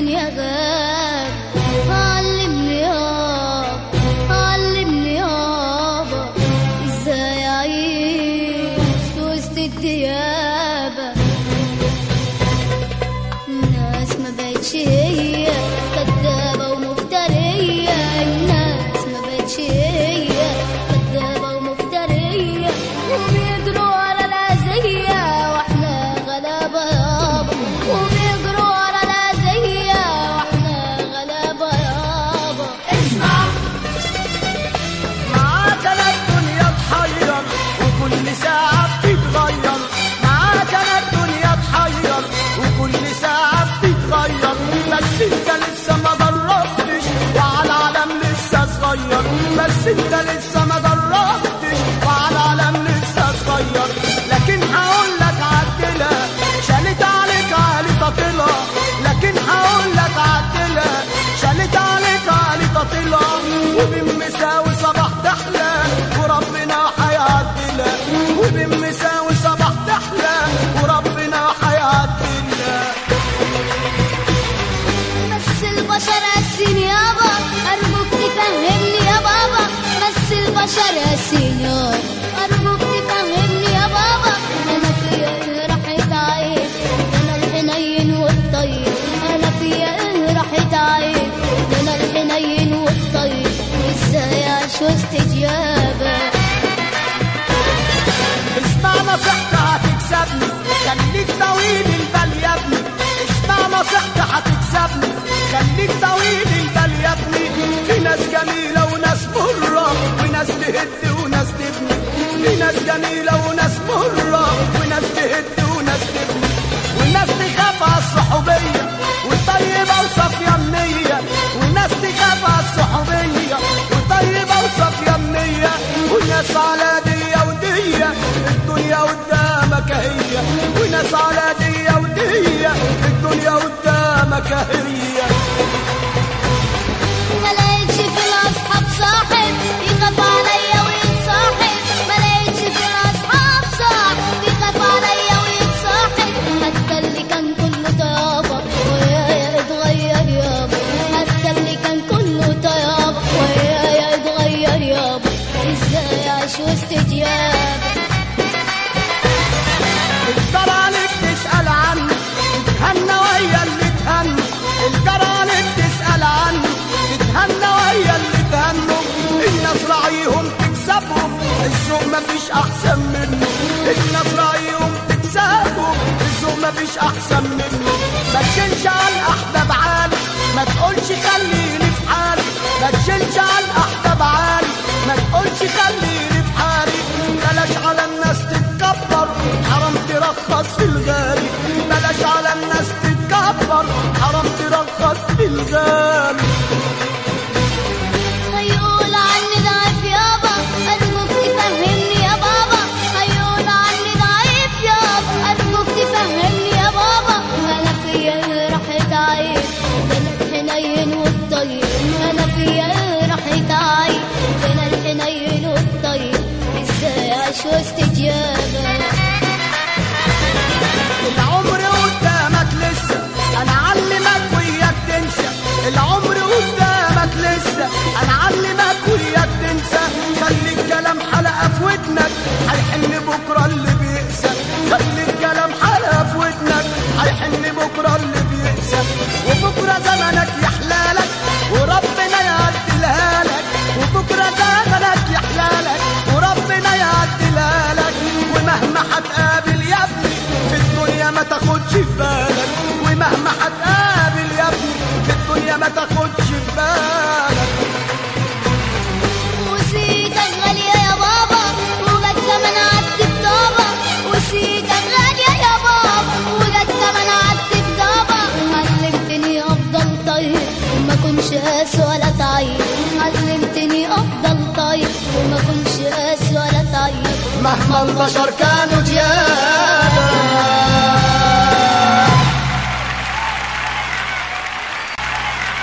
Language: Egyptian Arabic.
الدنيا غاب علمني يابا علمني يابا ازاي اعيش وسط الديابة الناس ما بقتش هي كدابة ومفترية الناس ما بقتش هي كدابة ومفترية وبيجروا ورا الأذية واحنا غلابة يابا وبيجروا ورا الأذية واحنا غلابة يابا اسمع معاك انا الدنيا تحير وكل ساعة بتتغير معاك انا الدنيا تحير وكل ساعة بتتغير بس انت لسه ما جربتش وعلى العالم لسه صغير بس انت لسه ما جربتش وعلى العالم لسه صغير لكن هقول لك عدلها شالت عليك عالي طاطلة لكن هقول لك عدلها شالت عليك عالي طاطلة وبمساوي صباح تحلى وربنا هيعدلها وبمساوي صباح تحلى وربنا هيعدلها بس البشر قاسين يابا أرجوك تفهمني يا بابا بس البشر قاسين يابا أرجوك تفهمني يا بابا أنا فيا إيه راحت عين أنا الحنين والطيب أنا فيا إيه راحت عين أنا الحنين والطيب إزاي أعيش وسط ديابة اسمع نصيحتي هتكسبني خليك طويل البال يا ابني اسمع نصيحتي هتكسبني خليك طويل البال يا ابني في ناس جميلة وناس مرة وناس تهد وناس تبني في ناس جميلة وناس مرة وناس تهد وناس تبني والناس تخاف على الصحوبية والطيبة وصافية النية والناس تخاف على الصحوبية والطيبة وصافية النية والناس على دية ودية الدنيا قدامك هي وناس على دية ودية الدنيا قدامك هي ما لقيتش في الاصحاب صاحب يخاف عليا ويتصاحب ما لقيتش في الاصحاب صاحب يخاف عليا ويتصاحب حتى اللي كان كله طيابه ويايا اتغير يابا حتى اللي كان كله طيابه ويايا اتغير يابا ازاي اعيش وسط ديابه الجرى عليك تسأل عنه تتهنى ويا اللي تهنى الجرى عليك تسأل عنه تتهنى ويا اللي تهنوا الناس راعيهم تكسبهم الذوق مفيش أحسن منه الناس راعيهم تكسبهم الذوق مفيش أحسن منه ما تشيلش على الأحباب عالي ما تقولش خليني في حالي ما تشيلش على الأحباب عالي ما تقولش خليني في حالي بلاش على الناس تتكبر حرام ترخص في الغالي بلاش على الناس تتكبر حرام ترخص في الغالي هيقول عني ضعيف يابا أرجوك تفهمني يا بابا هيقول عني ضعيف يابا أرجوك تفهمني يا بابا أنا فيا إيه راحت عين ده أنا الحنين والطيب أنا فيا إيه راحت عين ده أنا الحنين والطيب إزاي أعيش وسط ديابة العمر قدامك لسه انا علمك وياك تنسى العمر قدامك لسه انا علمك وياك تنسى خلي الكلام حلقه في ودنك هيحن بكره اللي بيقسى خلي الكلام حلقه في ودنك هيحن بكره اللي بيقسى وبكره زمنك يحلالك وربنا يعدلها لك وبكره زمنك يحلالك وربنا يعدلها لك ومهما هتقابل يا ابني في الدنيا ما تاخدش في بالك ومهما هتقابل يا ابني في الدنيا ما تاخدش في بالك وسيتك غالية يا بابا وجت كمان عدت بطابة وسيتك غالية يا بابا وجت كمان عدت بطابة علمتني أفضل طيب وما كنش قاس ولا طيب علمتني أفضل طيب وما كنش قاس ولا طيب مهما البشر كانوا جيال